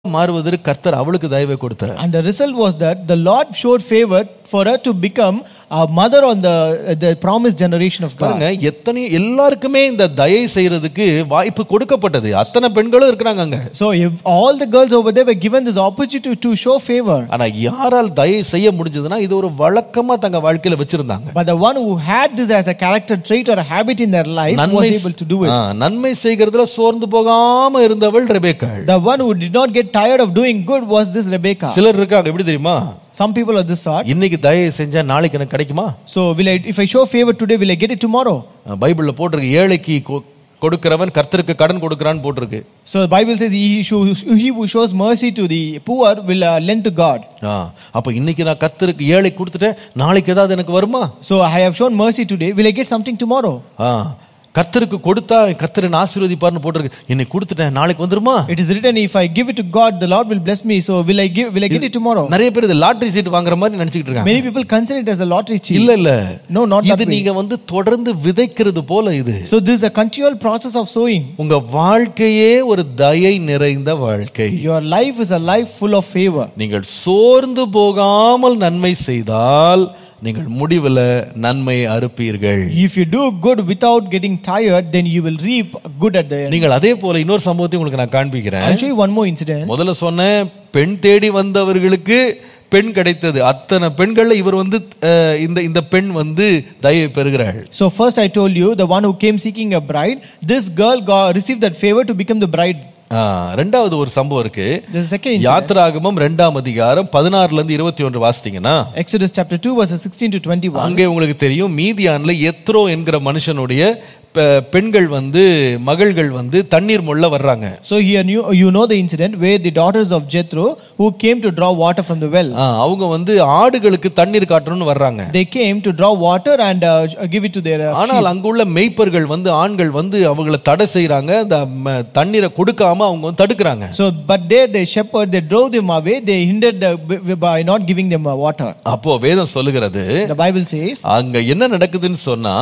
மாறுவதற்கு கர்த்தர் அவளுக்கு தயவை கொடுத்தார் And the result was that the Lord showed favor for her to become a mother on the, the promised generation of God. பாருங்க எத்தனை எல்லாருக்குமே இந்த தயை செய்யறதுக்கு வாய்ப்பு கொடுக்கப்பட்டது அத்தனை பெண்களும் இருக்கிறாங்க அங்க So if all the girls over there were given this opportunity to show favor, ஆனா யாரால் தயை செய்ய முடிஞ்சதுன்னா இது ஒரு வழக்கமா தங்க வாழ்க்கையில வச்சிருந்தாங்க but the one who had this as a character trait or a habit in their life was able to do it. ஆ, நன்மை செய்கிறதுல சோர்ந்து போகாம இருந்தவள் ரெபேக்காள் The one who did not get tired of doing good was this Rebecca. சிலர் இருக்காங்க எப்படி தெரியுமா Some people are this sort. இன்னைக்கு தயை செஞ்சா நாளைக்கு எனக்கு கிடைக்குமா So will I, if I show favor today, will I get it tomorrow? ஆ, பைபிள்ல போட்டிருக்கு ஏழைக்கு கொ- கொடுக்கிறவன் கர்த்தருக்கு கடன் கொடுக்கிறான்னு போட்டிருக்கு So the Bible says he, who, he who shows mercy to the poor will uh, lend to God. ஆ, அப்ப இன்னைக்கு நான் கர்த்தருக்கு ஏழை கொடுத்துட்டேன் நாளைக்கு ஏதாவது எனக்கு வருமா So I have shown mercy today. Will I get something tomorrow? ஆ, கர்த்தருக்கு கொடுத்தா கர்த்தர் என்ன ஆசீர்வதிப்பார்னு போட்டிருக்கு இன்னைக்கு கொடுத்துட்டேன் நாளைக்கு வந்துருமா It is written, if I give it to God, the Lord will bless me. So will I give? Will I get it tomorrow? நிறைய பேர் இது லாட்டரி சீட் வாங்குற மாதிரி நினைச்சிட்டு இருக்காங்க Many people consider it as a lottery cheat. இல்ல இல்ல No, not that இது way. நீங்க வந்து தொடர்ந்து விதைக்கிறது போல இது So this is a continual process of sowing. உங்க வாழ்க்கையே ஒரு தயை நிறைந்த வாழ்க்கை Your life is a life full of favor. நீங்கள் சோர்ந்து போகாமல் நன்மை செய்தால் நீங்கள் முடிவில் நன்மை அறுப்பீர்கள் If you do good without getting tired, then you will reap good at the end. நீங்கள் அதே போல இன்னொரு சம்பவத்தையும் உங்களுக்கு நான் காண்பிக்கிறேன் I'll show you one more incident. முதல்ல சொன்னேன் பெண் தேடி வந்தவர்களுக்கு பெண் கிடைத்தது அத்தனை பெண்கள்ல இவர் வந்து அஹ், இந்த இந்த பெண் வந்து தயை பெறுகிறாள் So first I told you, the one who came seeking a bride, this girl got, received that favor to become the bride. ஆ, ரெண்டாவது ஒரு சம்பவம் இருக்கு There's a second incident. யாத்ராகமம் ரெண்டாம் அதிகாரம் பதினாறுல இருந்து இருபத்தி ஒன்று வாசித்தீங்கன்னா Exodus chapter 2 verses 16 to 21. அங்கே உங்களுக்கு தெரியும் மீதியான்ல எத்ரோ என்கிற மனுஷனுடைய பெ- பெண்கள் வந்து மகள்கள் வந்து தண்ணீர் மொள்ள வர்றாங்க So here you, you know the incident where the daughters of Jethro who came to draw water from the well. ஆ, அவங்க வந்து ஆடுகளுக்கு தண்ணீர் காட்டணும்னு வர்றாங்க They came to draw water and uh, give it to their uh, ஆனால் அங்குள்ள மேய்ப்பர்கள் வந்து ஆண்கள் வந்து அவங்கள தடை செய்றாங்க அந்த ம, தண்ணீரை கொடுக்காம அவங்க வந்து தடுக்கிறாங்க So, but there the shepherd, they drove them away, they hindered the, by not giving them uh, water. அப்போ வேதம் சொல்லுகிறது The Bible says, அங்க என்ன நடக்குதுன்னு சொன்னா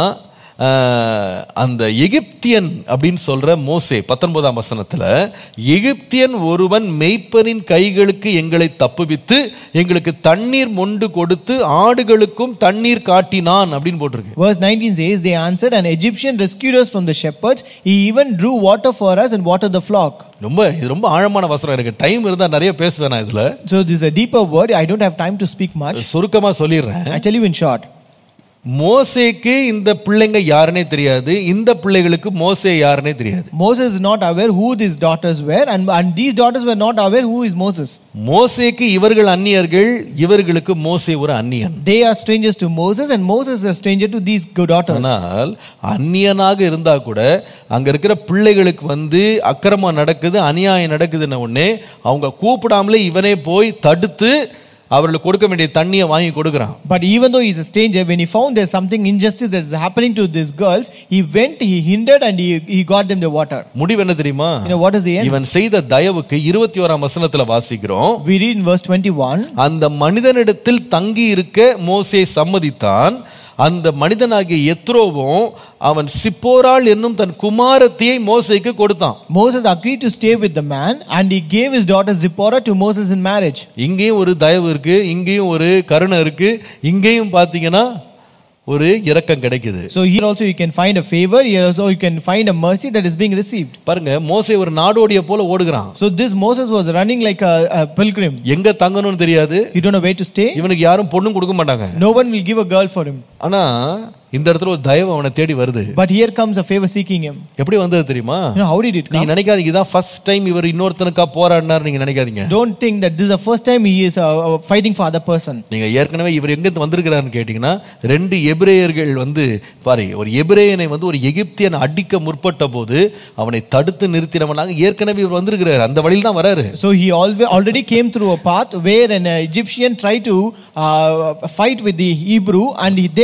ஆஹ், அந்த எகிப்தியன் அப்படின்னு சொல்ற மோசே பத்தொன்பதாம் வசனத்துல எகிப்தியன் ஒருவன் மெய்ப்பனின் கைகளுக்கு எங்களை தப்புவித்து எங்களுக்கு தண்ணீர் மொண்டு கொடுத்து ஆடுகளுக்கும் தண்ணீர் காட்டினான் அப்படின்னு போட்டிருக்கு verse 19 says, They answered, An Egyptian rescued us from the shepherds. He even drew water for us and watered the flock. ரொம்ப இது ரொம்ப ஆழமான வசனம் எனக்கு டைம் இருந்தா நிறைய பேசுவேன் நான் இதுல So, this is a deeper word. I don't have time to speak much. சுருக்கமா சொல்லிடுறேன் I tell you in short. மோசேக்கு இந்த பிள்ளைங்க யாருன்னே தெரியாது இந்த பிள்ளைகளுக்கு மோசே யாருன்னே தெரியாது Moses is not aware who these daughters were, and, and these daughters were not aware who is Moses. மோசேக்கு இவர்கள் அந்நியர்கள் இவர்களுக்கு மோசே ஒரு அந்நியன் They are strangers to Moses, and Moses is a stranger to these good daughters. ஆனால் அந்நியனாக இருந்தா கூட அங்க இருக்கிற பிள்ளைகளுக்கு வந்து அக்கிரமம் நடக்குது அநியாயம் நடக்குதுன்ன உடனே அவங்க கூப்பிடாமலே இவனே போய் தடுத்து அவர்களுக்கு கொடுக்க வேண்டிய தண்ணியை வாங்கி கொடுக்குறான் But even though he's a stranger, when he found there's something injustice that's happening to these girls, he went, he hindered, and he, he got them the water. முடிவு என்ன தெரியுமா You know what is the end? இவன் செய்த தயவுக்கு இருபத்தி ஓராம் வசனத்துல வாசிக்கிறோம் We read in verse 21. அந்த மனிதனிடத்தில் தங்கி இருக்க மோசே சம்மதித்தான் அந்த மனிதனாகிய எத்ரோவும் அவன் சிப்போராள் என்னும் தன் குமாரத்தியை மோசேக்கு கொடுத்தான் Moses agreed to stay with the man, and he gave his daughter Zipporah to Moses in marriage. இங்கேயும் ஒரு தயவு இருக்கு இங்கேயும் ஒரு கருணை இருக்கு இங்கேயும் பார்த்தீங்கன்னா ஒரு இரக்கம் கிடைக்குது So here also you can find a favor, here also you can find a mercy that is being received. பாருங்க மோசே ஒரு நாடோடிய போல ஓடுகிறான் So this Moses was running like a, a pilgrim. எங்க தங்கணும்னு தெரியாது He don't know where to stay. இவனுக்கு யாரும் பொண்ணும் கொடுக்க மாட்டாங்க No one will give a girl for him. ஆனா இந்த இடத்துல ஒரு தயவு அவனை தேடி வருது But here comes a favor seeking him. எப்படி வந்தது தெரியுமா You know, how did it come? நீங்க நினைக்காதீங்க இதான் ஃபர்ஸ்ட் டைம் இவர் இன்னொருத்தனுக்கா போராடினார் நீங்க நினைக்காதீங்க Don't think that this is the first time he is uh, uh, fighting for other person. நீங்க ஏற்கனவே இவர் எங்க வந்திருக்கிறாருன்னு கேட்டீங்கன்னா ரெண்டு எபிரேயர்கள் வந்து பாரு ஒரு எபிரேயனை வந்து ஒரு எகிப்தியன் அடிக்க முற்பட்ட போது அவனை தடுத்து நிறுத்தினவனாக ஏற்கனவே இவர் வந்திருக்கிறார் அந்த வழியில் தான் வராரு So he alwa- already came through a path where an uh, Egyptian tried to uh, fight with the Hebrew, and he, there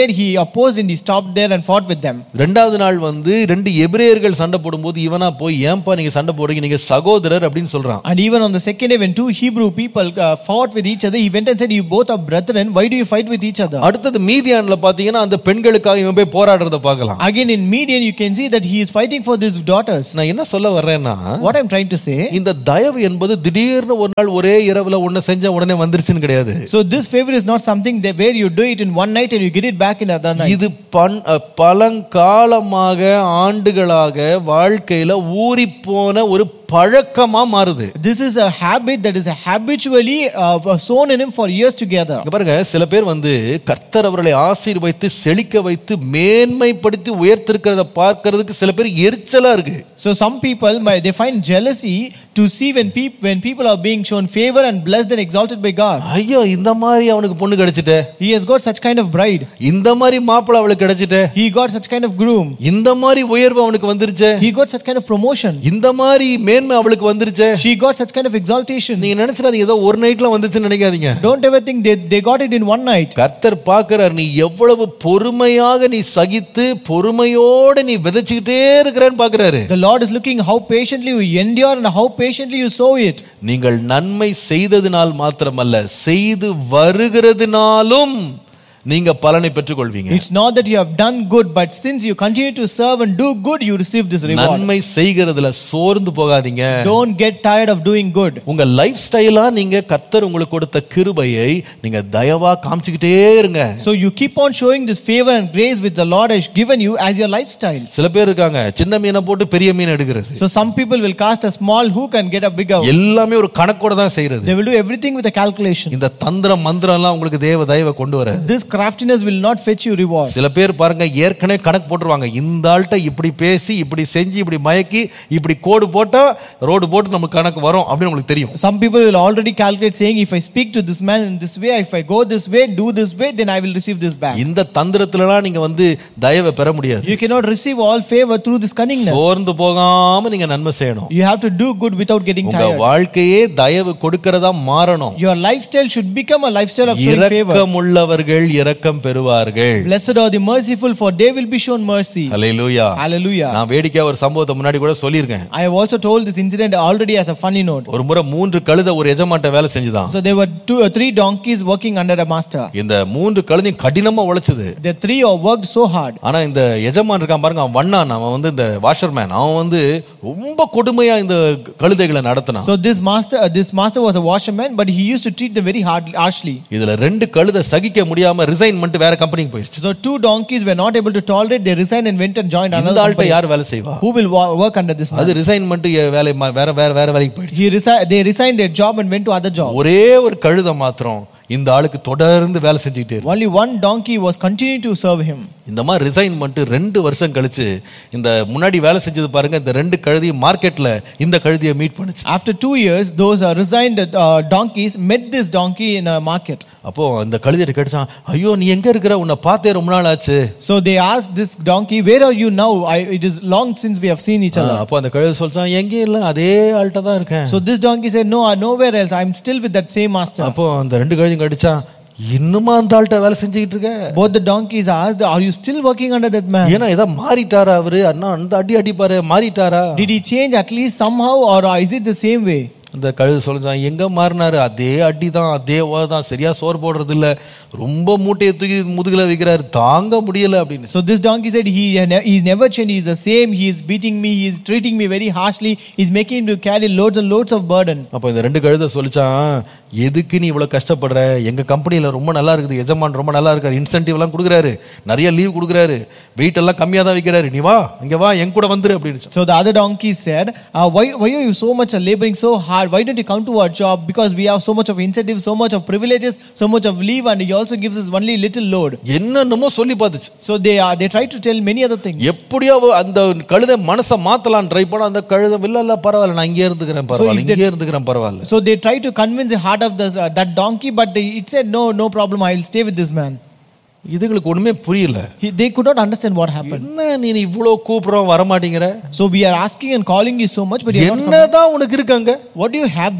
there, he opposed and he stopped there and fought with them. ரெண்டாவது நாள் வந்து ரெண்டு எபிரேயர்கள் சண்டை போடும்போது இவனா போய் ஏன்பா நீங்க சண்டை போடுறீங்க நீங்க சகோதரர் அப்படின்னு சொல்றான் And even on the second day, when two Hebrew people uh, fought with each other, he went and said, You both are brethren, why do you fight with each other? அடுத்தது மீதியான்ல பாத்தீங்கன்னா அந்த பெண்களுக்காக இவன் போய் போராடுறத பார்க்கலாம் Again, in Median, you can see that he is fighting for these daughters. நான் என்ன சொல்ல வர்றேன்னா What I'm trying to say, இந்த தயவு என்பது திடீர்னு ஒரு நாள் ஒரே இரவுல ஒண்ணு செஞ்ச உடனே வந்துருச்சுன்னு கிடையாது so this favor is not something that where you do it in one night and you get it back in another night. இது பன் அ, பழங்காலமாக ஆண்டுகளாக வாழ்க்கையில ஊறி போன ஒரு பழக்கமா மாறுது This is a habit that is habitually uh, sown in him for years together. இங்க பாருங்க சில பேர் வந்து கர்த்தர் அவர்களை ஆசீர்வைத்து செழிக்க வைத்து மேன்மைப்படுத்தி உயர்த்திருக்கிறத பார்க்கிறதுக்கு சில பேர் எரிச்சலா இருக்கு So some people my- they find jealousy to see when people when people are being shown favor and blessed and exalted by God. ஐயோ இந்த மாதிரி அவனுக்கு பொண்ணு கிடைச்சிட்டே He has got such kind of bride. இந்த மாதிரி மாப்பிள்ளை அவளுக்கு கிடைச்சிட்டே He got such kind of groom. இந்த மாதிரி உயர்வு அவனுக்கு வந்துருச்சே He got such kind of promotion. இந்த மாதிரி மேன்மை அவளுக்கு வந்துருச்சே She got such kind of exaltation. நீங்க நினைச்சிடாதீங்க ஏதோ ஒரு நைட்ல வந்துச்சுன்னு நினைக்காதீங்க Don't ever think they, they got it in one night. கர்த்தர் பார்க்கிறார் நீ எவ்வளவு பொறுமையாக நீ சகித்து பொறுமையோட நீ விதைச்சுக்கிட்டே இருக்கிறேன்னு பார்க்கிறாரு The Lord is looking how patiently you endure and how patiently you sow it. நீங்கள் நன்மை செய்ததினால் மாத்திரமல்ல செய்து வருகிறதுனாலும் நீங்க பலனை பெற்றுக்கொள்வீங்க It's not that you have done good, but since you continue to serve and do good, you receive this reward. நன்மை செய்கிறதுல சோர்ந்து போகாதீங்க Don't get tired of doing good. உங்க லைஃப் ஸ்டைலா நீங்க கர்த்தர் உங்களுக்கு கொடுத்த கிருபையை நீங்க தயவா காமிச்சுக்கிட்டே இருங்க So you keep on showing this favor and grace which the Lord has given you as your lifestyle. சில பேர் இருக்காங்க சின்ன மீனை போட்டு பெரிய மீன் எடுக்கிறது So some people will cast a small hook and get a bigger one. எல்லாமே ஒரு கணக்கோட தான் செய்யறது They will do everything with a calculation. இந்த தந்திரம் மந்திரம் எல்லாம் உங்களுக்கு தேவ தயவை கொண்டு வராது This craftiness will not fetch you reward. சில பேர் பாருங்க ஏற்கனவே கணக்கு போட்டுருவாங்க இந்த ஆள்கிட்ட இப்படி பேசி இப்படி செஞ்சு இப்படி மயக்கி இப்படி கோடு போட்டா ரோடு போட்டு நமக்கு கணக்கு வரும் அப்படின்னு உங்களுக்கு தெரியும் Some people will already calculate saying, if I speak to this man in this way, if I go this way, do this way, then I will receive this back. இந்த தந்திரத்துலலாம் நீங்க வந்து தயவை பெற முடியாது You cannot receive all favor through this cunningness. சோர்ந்து போகாம நீங்க நன்மை செய்யணும் You have to do good without getting உங்க tired. வாழ்க்கையே தயவு கொடுக்கறதா மாறணும் Your lifestyle should become a lifestyle of showing favor. இரக்கமுள்ளவர்கள் இரக்கம் பெறுவார்கள் Blessed are the merciful, for they will be shown mercy. Hallelujah Hallelujah. நான் வேடிக்கையா ஒரு சம்பவத்தை முன்னாடி கூட சொல்லியிருக்கேன் I have also told this incident already as a funny note. ஒரு முறை மூன்று கழுதை ஒரு எஜமான்ட்ட வேலை செஞ்சுதான் So there were two or three donkeys working under a master. இந்த மூன்று கழுதையும் கடினமா உழைச்சது The three are worked so hard. ஆனா இந்த எஜமான் இருக்கான் பாருங்க அவன் வண்ணான் அவன் வந்து இந்த வாஷர்மேன் அவன் வந்து ரொம்ப கொடுமையா இந்த கழுதைகளை நடத்தினான் So this master, uh, this master was a washerman, but he used to treat them very hard, harshly. இதுல ரெண்டு கழுதை சகிக்க முடியாம ரிசைன் பண்ணிட்டு வேற கம்பெனிக்கு போயிடுச்சு So two donkeys were not able to tolerate. They resigned and went and joined இந்த another ஆள்கிட்ட company. யார் வேலை செய்வா Who will wa- work under this man? அது ரிசைன் பண்ணிட்டு வேலை மா- வேற வேற வேற வேலைக்கு போயிடுச்சு He resi- they resigned their job and went to other job. ஒரே ஒரு கழுதை மாத்திரம் இந்த ஆளுக்கு தொடர்ந்து வேலை செஞ்சுக்கிட்டே இருக்கு Only one donkey was continuing to serve him. இந்த மாதிரி ரிசைன் பண்ணிட்டு ரெண்டு வருஷம் கழிச்சு இந்த முன்னாடி வேலை செஞ்சது பாருங்க இந்த ரெண்டு கழுதியும் மார்க்கெட்ல இந்த கழுதியை மீட் பண்ணுச்சு After two years, those uh, resigned uh, donkeys met this donkey in a market. அப்போ இந்த கழுதியை கேட்டுச்சான் ஐயோ நீ எங்க இருக்கிற உன்னை பார்த்தே ரொம்ப நாள் ஆச்சு So they asked this donkey, Where are you now? I, it is long since we have seen each other. அப்போ அந்த கழுதை சொல்லிச்சான் எங்கேயும் இல்லை அதே ஆள்கிட்ட தான் இருக்கேன் So this donkey said, No, uh, nowhere else. I'm still with that same master. அப்போ அந்த ரெண்டு கழுதையும் கடிச்சான் இன்னுமா அந்த ஆள்கிட்ட வேலை செஞ்சுக்கிட்டு இருக்க Both the donkeys asked, Are you still working under that man? ஏன்னா ஏதோ மாறிட்டாரா அவரு அண்ணா அந்த அடி அடிப்பாரு மாறிட்டாரா Did he change at least somehow, or uh, is it the same way? அந்த கழுது சொல்லிச்சான் எங்க மாறினாரு அதே அடி தான் அதே தான் சரியா சோறு போடுறது இல்ல ரொம்ப மூட்டையை தூக்கி முதுகுல வைக்கிறாரு தாங்க முடியல அப்படின்னு So this donkey said, he He's never changed. He's the same. He is beating me. He is treating me very harshly. He's making me to carry loads and loads of burden. அப்போ இந்த ரெண்டு கழுதை சொல்லிச்சான் எதுக்கு நீ இவ்வளவு கஷ்டப்படுற எங்க கம்பெனில ரொம்ப நல்லா இருக்குது எஜமான் ரொம்ப நல்லா இருக்காரு இன்சென்டிவ் எல்லாம் கொடுக்குறாரு நிறைய லீவ் கொடுக்குறாரு வெயிட் எல்லாம் கம்மியா தான் வைக்கிறாரு நீ வா இங்க வா என் கூட வந்துரு அப்படின்னு So the other donkey said, uh, why, why are you so much uh, laboring so hard? Why don't you come to our job? Because we have so much of incentives, so much of privileges, so much of leave, and he also gives us only little load. என்னென்னமோ சொல்லி பார்த்துச்சு So they are they try to tell many other things. எப்படியோ அவ அந்த கழுதை மனசை மாத்தலாம் try பண்ண அந்த கழுதை இல்ல இல்ல பரவாயில்ல நான் இங்கே இருந்துக்கிறேன் பரவாயில்ல if they- இங்கே இருந்துக்கிறேன் பரவாயில்ல So they try to convince the heart of the, uh, that donkey, but they- it said, no, no problem, I will stay with this man. இதுங்களுக்கு ஒண்ணுமே புரியல He, they could not understand what happened. என்ன நீ இவ்வளவு கூப்பிடுறோம் வர மாட்டேங்கிற So we are asking and calling you so much, but you're not coming. என்னதான் உனக்கு இருக்காங்க what do you have there?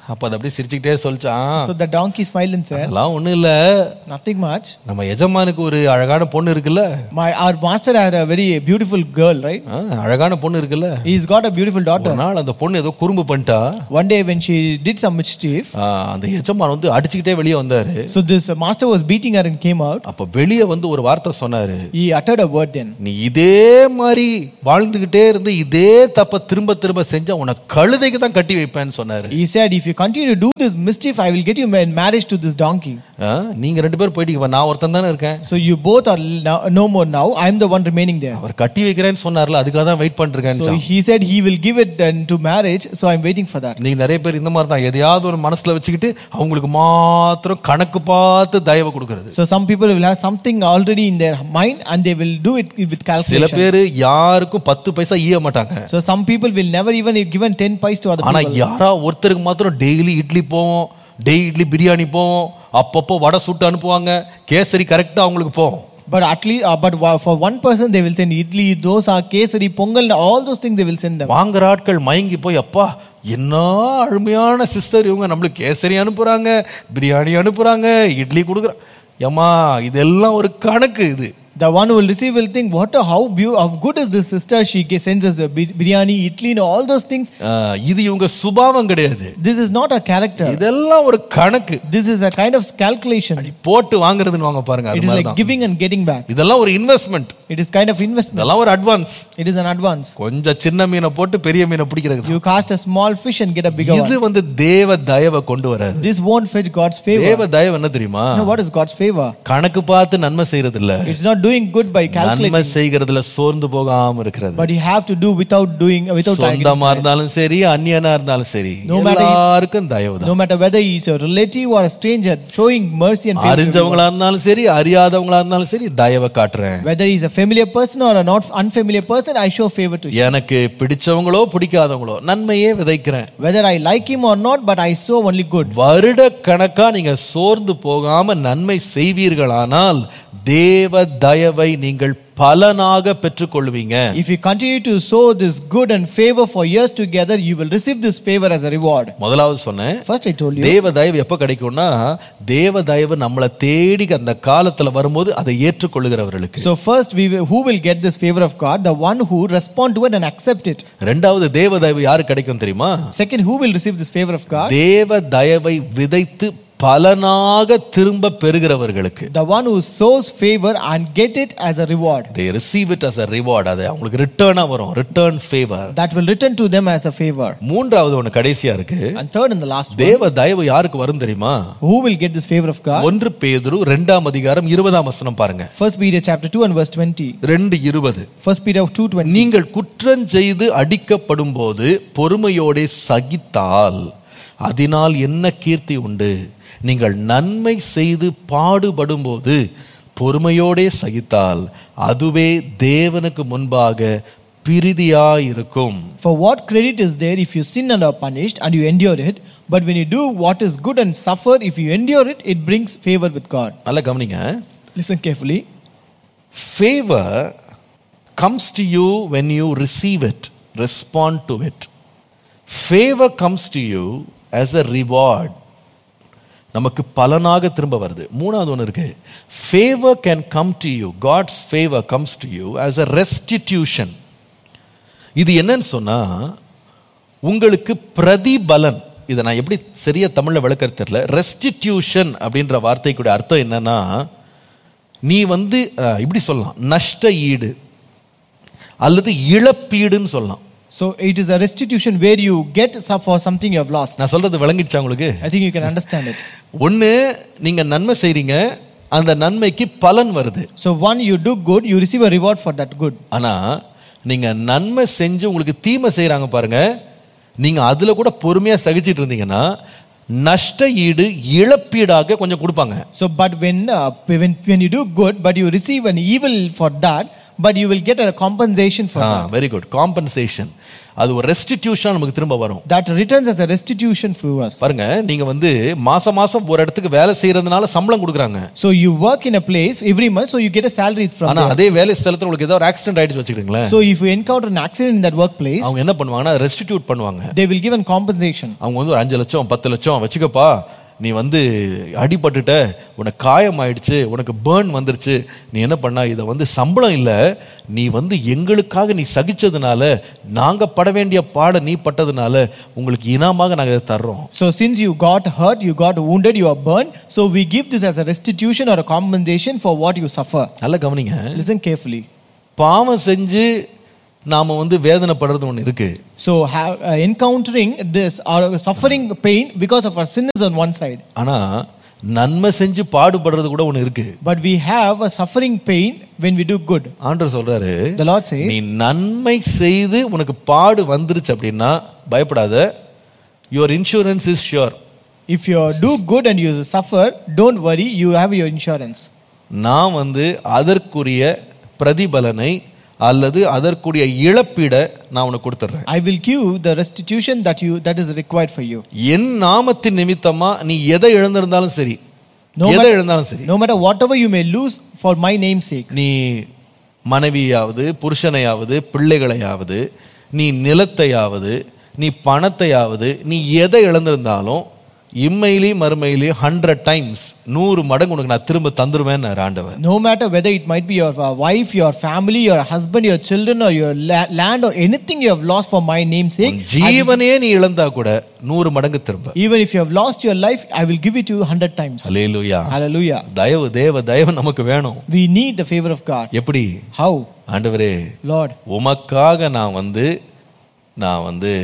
அப்ப அது அப்படியே சிரிச்சுக்கிட்டே சொல்லிச்சான் So the donkey smiled and said, அதெல்லாம் ஒண்ணும் இல்ல Nothing much. நம்ம எஜமானுக்கு ஒரு அழகான பொண்ணு இருக்குல்ல My our master had a very beautiful girl, right? ஆ, அழகான பொண்ணு இருக்குல்ல He's got a beautiful daughter. ஒரு நாள் அந்த பொண்ணு ஏதோ குறும்பு பண்ணிட்டா One day when she did some mischief, ஆ, அந்த எஜமான் வந்து அடிச்சுக்கிட்டே வெளியே வந்தாரு so this master was beating her and came out. அப்ப வெளியே வந்து ஒரு வார்த்தை சொன்னாரு He uttered a word then. நீ இதே மாதிரி வாழ்ந்துகிட்டே இருந்து இதே தப்ப திரும்ப திரும்ப செஞ்சா உன கழுதைக்கு தான் கட்டி வைப்பேன்னு சொன்னாரு He said, If you continue to do this mischief, I will get you in marriage to this donkey. ஆ, நீங்க ரெண்டு பேரும் போயிட்டீங்க நான் ஒருத்தன் தானே இருக்கேன் So you both are now, no more now. I am the one remaining there. அவர் கட்டி வைக்கிறேன்னு சொன்னார்ல அதுக்காக தான் வெயிட் பண்ணிருக்கேன்னு So he said he will give it then to marriage. So I'm waiting for that. நீங்க நிறைய பேர் இந்த மாதிரி தான் எதையாவது ஒரு மனசுல வச்சுக்கிட்டு அவங்களுக்கு மாத்திரம் கணக்கு பார்த்து தயவு கொடுக்கறது So some people will have something already in their mind and they will do it with சில calculation. பேர் யாருக்கும் பத்து பைசா ஈய மாட்டாங்க So some people will never even given 10 pies to other ஆனா people. யாரா ஒருத்தருக்கு மாத்திரம் டெய்லி இட்லி போவோம் டெய்லி பிரியாணி போவோம் அப்பப்போ வடை சுட்டு அனுப்புவாங்க கேசரி கரெக்டா அவங்களுக்கு போகும் But at least, uh, but wa- for one person they will send idli, dosa, kesari, pongal, all those things they will send them. வாங்குற ஆட்கள் மயங்கி போய் அப்பா என்ன அருமையான சிஸ்டர் இவங்க நம்மளுக்கு கேசரி அனுப்புறாங்க பிரியாணி அனுப்புறாங்க இட்லி கொடுக்குறாங்க ஏம்மா இதெல்லாம் ஒரு கணக்கு இது The one who will receive will think, what, a- how, beau- how good is this sister? She ge- sends us a bi- biryani, idli, and all those things. ஆஹ், இது இவங்க சுபாவம் கிடையாது This is not a character. இதெல்லாம் ஒரு கணக்கு This is a kind of calculation. போட்டு வாங்குறதுன்னு வாங்க பாருங்க It அது is மாதிரி like தான். giving and getting back. இதெல்லாம் ஒரு investment It is kind of investment. இதெல்லாம் ஒரு advance It is an advance. கொஞ்சம் சின்ன மீனை போட்டு பெரிய மீனை பிடிக்கிறது You cast a small fish and get a bigger இது one. வந்து தேவ தயவை கொண்டு வராது This won't fetch God's favor. தேவ தயவு என்ன தெரியுமா Now, what is God's favor? கணக்கு பார்த்து நன்மை செய்யறது இல்ல It's not doing good by நன்மை calculating, செய்கிறதுல சோர்ந்து போகாம இருக்கிறது but you have to do without doing, without சொந்தமா targeting. இருந்தாலும் சரி அந்நியனா இருந்தாலும் சரி No matter- எல்லாருக்கும் தயவு தான் No matter whether he's a relative or a stranger, showing mercy and favor. to everyone. அறிஞ்சவங்களா இருந்தாலும் சரி அறியாதவங்களா இருந்தாலும் சரி தயவை காட்டுறேன் Whether he's a familiar person or a not unfamiliar person, I show favor to him. எனக்கு பிடிச்சவங்களோ பிடிக்காதவங்களோ நன்மையே விதைக்கிறேன் Whether I like him or not, but I sow only good. வருட கணக்கா நீங்க சோர்ந்து போகாம நன்மை செய்வீர்களானால் தேவ தயவை நீங்கள் பலனாக பெற்றுக்கொள்வீங்க If you continue to sow this good and favor for years together, you will receive this favor as a reward. முதலாவது சொன்னேன் First, I told you. தேவ தயவு எப்ப கிடைக்கும்னா தேவ தயவு நம்மளை தேடி அந்த காலத்துல வரும்போது அதை ஏற்றுக்கொள்ளுகிறவர்களுக்கு So first, we will, who will get this favor of God? The one who respond to it and accept it. ரெண்டாவது தேவ தயவு யாரு கிடைக்கும் தெரியுமா Second, who will receive this favor of God? தேவ தயவை விதைத்து பலனாக திரும்ப பெறுகிறவர்களுக்கு The one who sows favor and get it as a reward. they receive it as a reward அது அவங்களுக்கு ரிட்டர்னா வரும் return favour That will return to them as a favor. மூன்றாவது ஒண்ணு கடைசியா இருக்கு And third and the last one, தேவ தயவு யாருக்கு வரும் தெரியுமா who will get this favor of God? ஒன்று பேதுரு ரெண்டாம் அதிகாரம் இருபதாம் வசனம் பாருங்க First Peter chapter 2 and verse 20. ரெண்டு இருபது First Peter 2 20. நீங்கள் குற்றம் செய்து அடிக்கப்படும் போது பொறுமையோடே சகித்தால் அதனால் என்ன கீர்த்தி உண்டு நீங்கள் நன்மை செய்து பாடுபடும் போது பொறுமையோடே சகித்தால் அதுவே தேவனுக்கு முன்பாக பிரிதியாயிருக்கும் For what credit is there if you sin and are punished and you endure it? But when you do what is good and suffer, if you endure it, it brings favor with God. நல்லா கவனிங்க Listen carefully. Favour comes to you when you receive it respond to it favor comes to you as a reward நமக்கு பலனாக திரும்ப வருது மூணாவது ஒன்று இருக்கு favour can come to you God's favour comes to you as a restitution இது என்னன்னு சொன்னா உங்களுக்கு பிரதிபலன் இதை நான் எப்படி சரியா தமிழ்ல விளக்கறது தெரியல ரெஸ்டிடியூஷன் அப்படின்ற வார்த்தைக்குடைய அர்த்தம் என்னன்னா நீ வந்து அஹ், இப்படி சொல்லலாம் நஷ்ட ஈடு அல்லது இழப்பீடுன்னு சொல்லலாம் So it is a restitution where you get some for something you have lost. நான் சொல்றது விளங்கிடுச்சா உங்களுக்கு I think you can understand it. ஒண்ணு நீங்க நன்மை செய்றீங்க அந்த நன்மைக்கு பலன் வருது So one, you do good, you receive a reward for that good. ஆனா நீங்க நன்மை செஞ்சு உங்களுக்கு தீமை செய்றாங்க பாருங்க நீங்க அதுல கூட பொறுமையா சகிச்சிட்டு இருந்தீங்கன்னா நஷ்ட ஈடு இழப்பீடாக கொஞ்சம் கொடுப்பாங்க So, but when, uh, when when you do good, but you receive an evil for that, but you will get a compensation for that. Very good compensation அது ஒரு ரெஸ்டிடியூஷன் நமக்கு திரும்ப வரும் that returns as a restitution for us. பாருங்க நீங்க வந்து மாசம் மாசம் ஒரு இடத்துக்கு வேலை செய்யறதுனால சம்பளம் கொடுக்குறாங்க So you work in a place every month, so you get a salary from ஆனா there. அதே வேலை ஸ்தலத்துல உங்களுக்கு ஏதோ ஒரு ஆக்சிடென்ட் ஆயிடுச்சு வச்சுக்கிட்டுங்களேன் So if you encounter an accident in that workplace, அவங்க என்ன பண்ணுவாங்கன்னா ரெஸ்டிடியூட் பண்ணுவாங்க they will give a compensation. அவங்க வந்து ஒரு அஞ்சு லட்சம் பத்து லட்சம் வச்சுக்கப்பா நீ வந்து அடிபட்டுட்ட உனக்கு காயம் ஆயிடுச்சு உனக்கு பேர்ன் வந்துருச்சு நீ என்ன பண்ணா இதை வந்து சம்பளம் இல்லை நீ வந்து எங்களுக்காக நீ சகிச்சதுனால நாங்க பட வேண்டிய பாட நீ பட்டதுனால உங்களுக்கு இனாமாக நாங்க இதை தர்றோம் So since you got hurt, you got wounded, you are burned, so we give this as a restitution or a compensation for what you suffer. நல்லா கவனிங்க Listen carefully. பாவம் செஞ்சு நாம வந்து வேதனைப்படுறது ஒன்று இருக்கு So ha- uh, encountering this or suffering pain because of our sin is on one side. ஆனா நன்மை செஞ்சு பாடுபடுறது கூட ஒன்று இருக்கு But we have a suffering pain when we do good. ஆண்டவர் சொல்றாரு The Lord says, நீ நன்மை செய்து உனக்கு பாடு வந்துருச்சு அப்படின்னா பயப்படாத your insurance is sure if you do good and you suffer, don't worry, you have your insurance. நான் வந்து அதற்குரிய பிரதிபலனை அல்லது அதற்குரிய இழப்பீட நான் உனக்கு கொடுத்துட்றேன் I will give the restitution that you that is required for you. என் நாமத்தின் நிமித்தமா நீ எதை இழந்திருந்தாலும் சரி No எதை matter- இழந்தாலும் சரி No matter whatever you may lose for my name's sake. நீ மனைவியாவது புருஷனையாவது பிள்ளைகளையாவது நீ நிலத்தையாவது நீ பணத்தையாவது நீ எதை இழந்திருந்தாலும் இம்மையிலே மறுமையிலே ஹண்ட்ரட் டைம்ஸ் நூறு மடங்கு உனக்கு நான் திரும்ப தந்துருவேன் ஆண்டவர் No matter whether it might be your uh, wife, your family, your husband, your children, or your la- land, or anything you have lost for my name's sake, உன் ஜீவனே நீ இழந்தா கூட நூறு மடங்கு திரும்ப even if you have lost your life, I will give it to you hundred times. அலேலுயா Hallelujah. தயவு தேவ தயவு நமக்கு வேணும் We need the favor of God. எப்படி How? ஆண்டவரே Lord, உமக்காக நான் வந்து நான் வந்து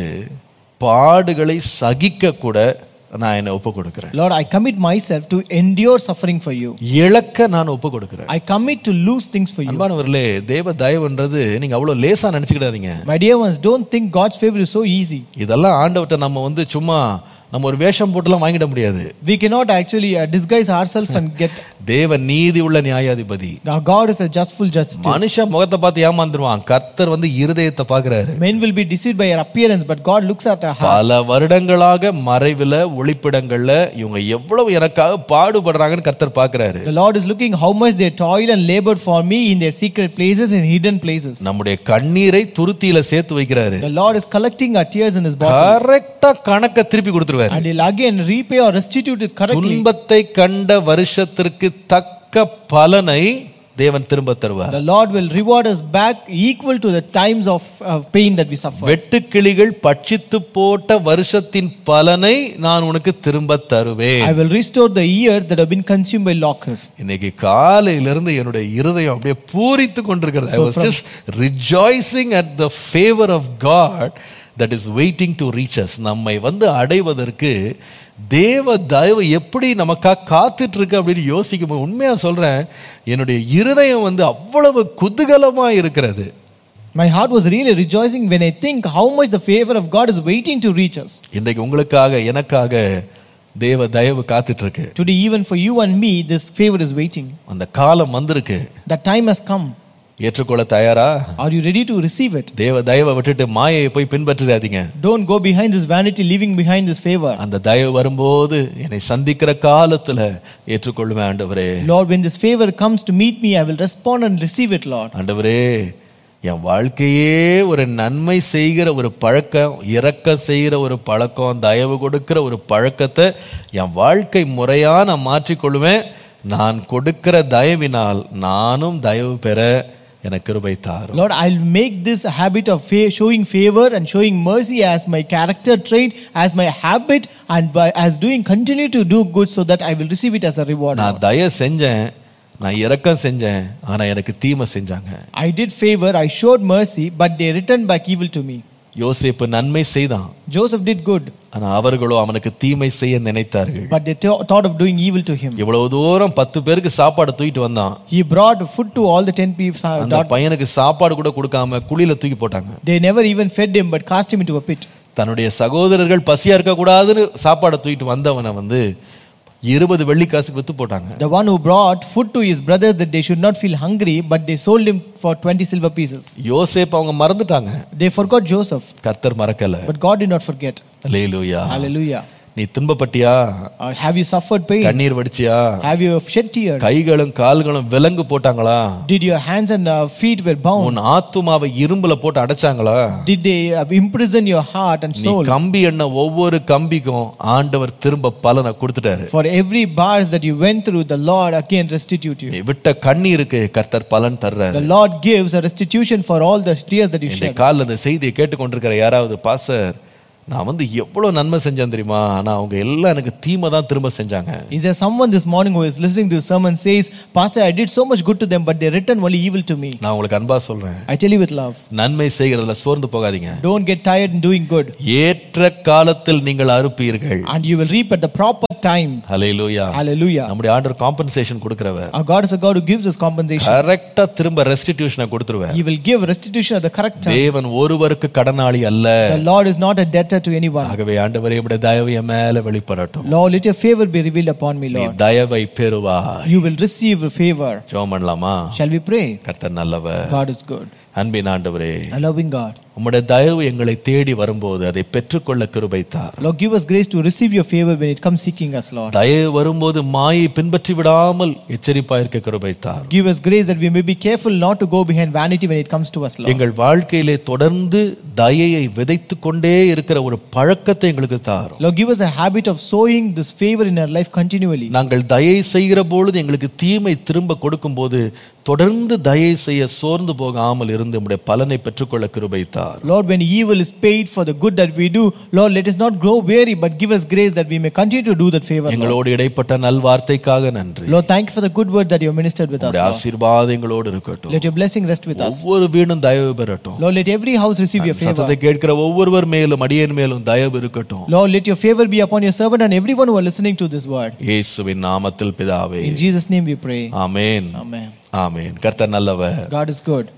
பாடுகளை சகிக்க கூட நான் என்னை ஒப்பு கொடுக்கிறேன் Lord, I commit myself to endure suffering for you. இழக்க நான் ஒப்பு கொடுக்கிறேன் I commit to lose things for you. அன்பானவர்களே தேவ தயவுன்றது நீங்க அவ்வளவு லேசா நினைச்சுக்கிடாதீங்க My dear ones, don't think God's favor is so easy. இதெல்லாம் ஆண்டவர்ட்ட நம்ம வந்து சும்மா நம்ம ஒரு வேஷம் போட்டுலாம் வாங்கிட முடியாது We cannot actually uh, disguise ourselves and get. தேவ நீதி உள்ள நியாயாதிபதி Now, God is a justful judge. மனுஷன் முகத்தை பார்த்து ஏமாந்துருவான் கர்த்தர் வந்து இருதயத்தை பார்க்கறாரு Men will be deceived by your appearance, but God looks at our heart. பல வருடங்களாக மறைவுல ஒளிப்பிடங்கள்ல இவங்க எவ்வளவு எனக்காக பாடுபடுறாங்கன்னு கர்த்தர் பார்க்கறாரு The Lord is looking how much they toil and labored for me in their secret places and hidden places. நம்முடைய கண்ணீரை துருத்தியில சேர்த்து வைக்கிறாரு The Lord is collecting our tears in His bottle. கரெக்டா கணக்க திருப்பி கொடுத்துருவாரு And He'll again repay or restitute it correctly. துன்பத்தை கண்ட வருஷத்திற்கு தக்க பலனை தேவன் திரும்ப தருவார் The Lord will reward us back equal to the times of uh, pain that we suffer. வெட்டுக்கிளிகள் பட்சித்து போட்ட வருஷத்தின் பலனை நான் உனக்கு திரும்ப தருவேன் I will restore the years that have been consumed by locusts. இன்னைக்கு காலையிலிருந்து என்னுடைய இருதயம் அப்படியே பூரித்து கொண்டிருக்கிறது I was just rejoicing at the favour of God that is waiting to reaches நம்மை வந்து அடைவதற்கு தேவ தயவு எப்படி நமக்காக காத்துட்டு இருக்கு அப்படின்னு யோசிக்கும் போது உண்மையா சொல்றேன் என்னுடைய இருதயம் வந்து அவ்வளவு குதூகலமா இருக்கிறது My heart was really rejoicing when I think how much the favor of God is waiting to reach us. இன்றைக்கு உங்களுக்காக எனக்காக தேவ தயவு காத்துட்டு இருக்கு Today, even for you and me, this favor is waiting. அந்த காலம் வந்திருக்கு The time has come. ஏற்றுக்கொள்ள தயாரா Are you ready to receive it? தேவ தயவை விட்டுட்டு மாயையை போய் பின்பற்றிடாதீங்க Don't go behind this vanity, leaving behind this favor. அந்த தயவு வரும்போது என்னை சந்திக்கிற காலத்துல ஏற்றுக்கொள்வேன் ஆண்டவரே Lord, when this favor comes to meet me, I will respond and receive it, Lord. ஆண்டவரே என் வாழ்க்கையே ஒரு நன்மை செய்கிற ஒரு பழக்கம் இரக்கம் செய்கிற ஒரு பழக்கம் தயவு கொடுக்கிற ஒரு பழக்கத்தை என் வாழ்க்கை முறையா நான் மாற்றிக்கொள்வேன் நான் கொடுக்கிற தயவினால் நானும் தயவு பெற எனக்கு கிருபை தாரும் Lord, I'll make this a habit of fa- showing favor and showing mercy as my character trait, as my habit, and by, as doing continue to do good so that I will receive it as a reward. நான் தயவு செஞ்சேன் நான் இரக்கம் செஞ்சேன் ஆனா எனக்கு தீமை செஞ்சாங்க I did favor, I showed mercy, but they returned back evil to me. யோசேப்பு நன்மை செய்தான் Joseph did good, ஆனா அவர்களோ அவனுக்கு தீமை செய்ய நினைத்தார்கள் but they th- thought of doing evil to him. இவ்வளவு தூரம் பத்து பேருக்கு சாப்பாடு தூக்கிட்டு வந்தான் He brought food to all the ten people. அந்த பையனுக்கு சாப்பாடு கூட கொடுக்காம குழியில தூக்கி போட்டாங்க They never even fed him, but cast him into a pit. தன்னுடைய சகோதரர்கள் பசியா இருக்க கூடாதுன்னு சாப்பாடை தூக்கிட்டு வந்தவனை வந்து இருபது வெள்ளிக்காசுக்கு வித்து போட்டாங்க The one who brought food to his brothers that they should not feel hungry, but they sold him for 20 silver pieces. யோசேப் அவங்க மறந்துட்டாங்க They forgot Joseph, கர்த்தர் மறக்கல but God did not forget. Hallelujah Hallelujah. நீ துன்பப்பட்டியா Uh, have you suffered pain? கண்ணீர் வடிச்சியா Have you shed tears? கைகளும் கால்களும் விலங்கு போட்டாங்களா Did your hands and uh, feet were bound? உன் ஆத்துமாவை இரும்புல போட்டு அடைச்சாங்களா Did they uh, imprison your heart and நீ soul? கம்பி என்ன ஒவ்வொரு கம்பிக்கும் ஆண்டவர் திரும்ப பலனை கொடுத்துட்டாரு For every bars that you went through, the Lord again restitute you. நீ விட்ட கண்ணீருக்கு கர்த்தர் பலன் தர்றாரு The Lord gives a restitution for all the tears that you இந்த shed. காலில் இந்த செய்தியை கேட்டுக்கொண்டிருக்கிற யாராவது பாசர் நான் வந்து எவ்வளவு நன்மை செஞ்சேன் தெரியுமா ஆனா அவங்க எல்லாம் எனக்கு தீமை தான் திரும்ப செஞ்சாங்க Is there someone this morning who is listening to this sermon says, Pastor, I did so much good to them, but they returned only evil to me? நான் உங்களுக்கு அன்பா சொல்றேன் I tell you with love, நன்மை செய்கிறதுல சோர்ந்து போகாதீங்க don't get tired in doing good, ஏற்ற காலத்தில் நீங்கள் அறுப்பீர்கள் and you will reap at the proper time. Hallelujah Hallelujah. நம்முடைய ஆண்டவர் காம்பன்சேஷன் கொடுக்கிறவர் Our God is a God who gives us compensation. கரெக்டா திரும்ப ரெஸ்டிடியூஷனை கொடுத்துருவார் He will give restitution at the correct time. தேவன் ஒருவருக்கு கடனாளி அல்ல The Lord is not a debtor to anyone. ஆகவே ஆண்டவரே உடைய தயவு என் மேல வெளிப்படட்டும் Lord, let your favor be revealed upon me, நீ Lord. தயவை பெறுவா You will receive favor. ஜெபம் பண்ணலாமா Shall we pray? கர்த்தர் நல்லவர் God is good. அன்பின் ஆண்டவரே A loving God. உம்முடைய தயவு எங்களை தேடி வரும்போது அதை பெற்றுக்கொள்ள கிருபைத்தார் Lord, give us grace to receive your favor when it comes seeking us, Lord. தயவு வரும்போது மாயை பின்பற்றி விடாமல் எச்சரிப்பாயிருக்க கிருபைத்தார் Give us grace that we may be careful not to go behind vanity when it comes to us, Lord. எங்கள் வாழ்க்கையிலே தொடர்ந்து தயையை விதைத்து கொண்டே இருக்கிற ஒரு பழக்கத்தை எங்களுக்கு தாரும் Lord, give us a habit of sowing this favor in our life continually. நாங்கள் தயை செய்கிற பொழுது எங்களுக்கு தீமை திரும்ப கொடுக்கும்போது தொடர்ந்து தயை செய்ய சோர்ந்து போகாமல் இருந்து நம்முடைய பலனை பெற்றுக்கொள்ள கிருபைத்தார் Lord, when evil is paid for the good that we do, Lord, let us not grow weary, but give us grace that we may continue to do that favor. Lord, எங்களோடு இடைப்பட்ட நல்வார்த்தைக்காக நன்றி Lord thank you for the good word that you have ministered with us. உம்முடைய Lord. ஆசீர்வாதம் எங்களோடு இருக்கட்டும் Let your blessing rest with us. ஒவ்வொரு வீடும் தயவு பெறட்டும் Lord, let every house receive your favor. சத்தத்தை கேட்கிற ஒவ்வொருவர் மேலும் அடியேன் மேலும் தயவு இருக்கட்டும் Lord, let your favor be upon your servant and everyone who are listening to this word. இயேசுவின் நாமத்தில் பிதாவே In Jesus' name we pray. Amen Amen. ஆமென் கர்த்தர் நல்லவர் God is good.